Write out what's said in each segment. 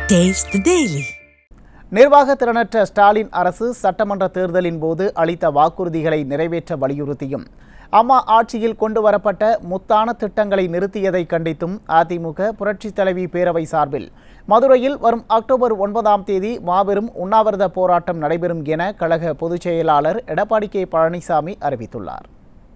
Taste the Daily. நிர்வாக திறனற்ற ஸ்டாலின் அரசு சட்டமன்ற தேர்தலின் போது அளித்த வாக்குறுதிகளை நிறைவேற்ற வலியுறுத்தியும் அம்மா ஆட்சியில் கொண்டு வரப்பட்ட முத்தான திட்டங்களை நிறுத்தியதை கண்டித்தும் அதிமுக புரட்சித் தலைவி பேரவை சார்பில் மதுரையில் வரும் அக்டோபர் ஒன்பதாம் தேதி மாபெரும் உண்ணாவிரத போராட்டம் நடைபெறும் என கழக பொதுச் செயலாளர் எடப்பாடி கே பழனிசாமி அறிவித்துள்ளார்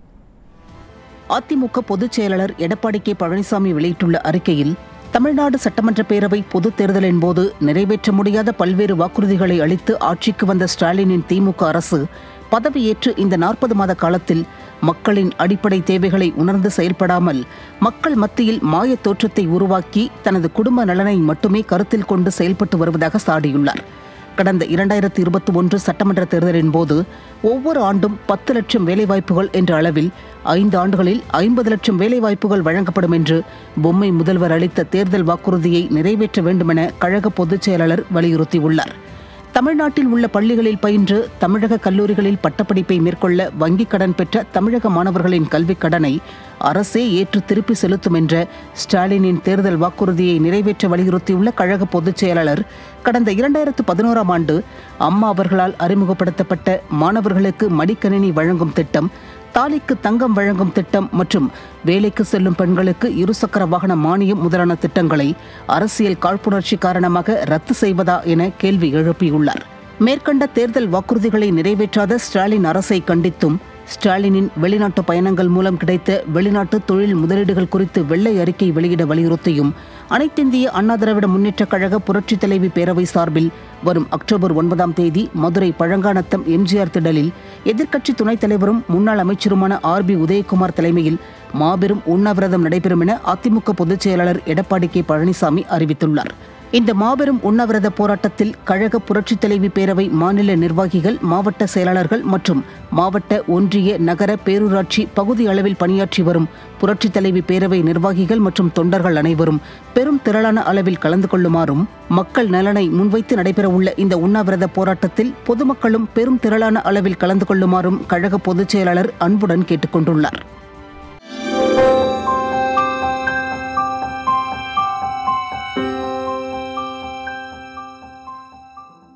அதிமுக பொதுச் செயலாளர் எடப்பாடி கே பழனிசாமி வெளியிட்டுள்ள அறிக்கையில் தமிழ்நாடு சட்டமன்ற பேரவை பொதுத் தேர்தலின் போது நிறைவேற்ற முடியாத பல்வேறு வாக்குறுதிகளை அளித்து ஆட்சிக்கு வந்த ஸ்டாலினின் திமுக அரசு பதவியேற்று இந்த நாற்பது மாத காலத்தில் மக்களின் அடிப்படை தேவைகளை உணர்ந்து செயல்படாமல் மக்கள் மத்தியில் மாயத் தோற்றத்தை உருவாக்கி தனது குடும்ப நலனை மட்டுமே கருத்தில் கொண்டு செயல்பட்டு வருவதாக சாடியுள்ளார் கடந்த இரண்டாயிரத்தி இருபத்தி ஒன்று சட்டமன்ற தேர்தலின் போது ஒவ்வொரு ஆண்டும் பத்து லட்சம் வேலைவாய்ப்புகள் என்ற அளவில் ஐந்து ஆண்டுகளில் ஐம்பது லட்சம் வேலைவாய்ப்புகள் வழங்கப்படும் என்று பொம்மை முதல்வர் அளித்த தேர்தல் வாக்குறுதியை நிறைவேற்ற வேண்டுமென கழக பொதுச் செயலாளர் வலியுறுத்தியுள்ளார் தமிழ்நாட்டில் உள்ள பள்ளிகளில் பயின்று தமிழக கல்லூரிகளில் பட்டப்படிப்பை மேற்கொள்ள வங்கிக் கடன் பெற்ற தமிழக மாணவர்களின் கல்விக் கடனை அரசே ஏற்று திருப்பி செலுத்தும் என்ற ஸ்டாலினின் தேர்தல் வாக்குறுதியை நிறைவேற்ற வலியுறுத்தியுள்ள கழக பொதுச் செயலாளர் கடந்த இரண்டாயிரத்து பதினோராம் ஆண்டு அம்மா அவர்களால் அறிமுகப்படுத்தப்பட்ட மாணவர்களுக்கு மடிக்கணினி வழங்கும் திட்டம் தாலிக்கு தங்கம் வழங்கும் திட்டம் மற்றும் வேலைக்கு செல்லும் பெண்களுக்கு இருசக்கர வாகன மானியம் முதலான திட்டங்களை அரசியல் காழ்ப்புணர்ச்சி காரணமாக ரத்து செய்வதா என கேள்வி எழுப்பியுள்ளார் மேற்கண்ட தேர்தல் வாக்குறுதிகளை நிறைவேற்றாத ஸ்டாலின் அரசை கண்டித்தும் ஸ்டாலினின் வெளிநாட்டு பயணங்கள் மூலம் கிடைத்த வெளிநாட்டு தொழில் முதலீடுகள் குறித்து வெள்ளை அறிக்கை வெளியிட வலியுறுத்தியும் அனைத்திந்திய அண்ணா திராவிட முன்னேற்றக் கழக புரட்சித் தலைவி பேரவை சார்பில் வரும் அக்டோபர் ஒன்பதாம் தேதி மதுரை பழங்கானத்தம் எம்ஜிஆர் திடலில் எதிர்க்கட்சி துணைத் தலைவரும் முன்னாள் அமைச்சருமான ஆர் பி உதயகுமார் தலைமையில் மாபெரும் உண்ணாவிரதம் நடைபெறும் என அதிமுக பொதுச் செயலாளர் எடப்பாடி கே பழனிசாமி அறிவித்துள்ளார் இந்த மாபெரும் உண்ணாவிரத போராட்டத்தில் கழக புரட்சித் தலைவி பேரவை மாநில நிர்வாகிகள் மாவட்ட செயலாளர்கள் மற்றும் மாவட்ட ஒன்றிய நகர பேரூராட்சி பகுதி அளவில் பணியாற்றி வரும் புரட்சித் தலைவி பேரவை நிர்வாகிகள் மற்றும் தொண்டர்கள் அனைவரும் பெரும் திரளான அளவில் கலந்து கொள்ளுமாறும் மக்கள் நலனை முன்வைத்து நடைபெறவுள்ள இந்த உண்ணாவிரத போராட்டத்தில் பொதுமக்களும் பெரும் திரளான அளவில் கலந்து கொள்ளுமாறும் கழக பொதுச் செயலாளர் அன்புடன் கேட்டுக் கொண்டுள்ளார்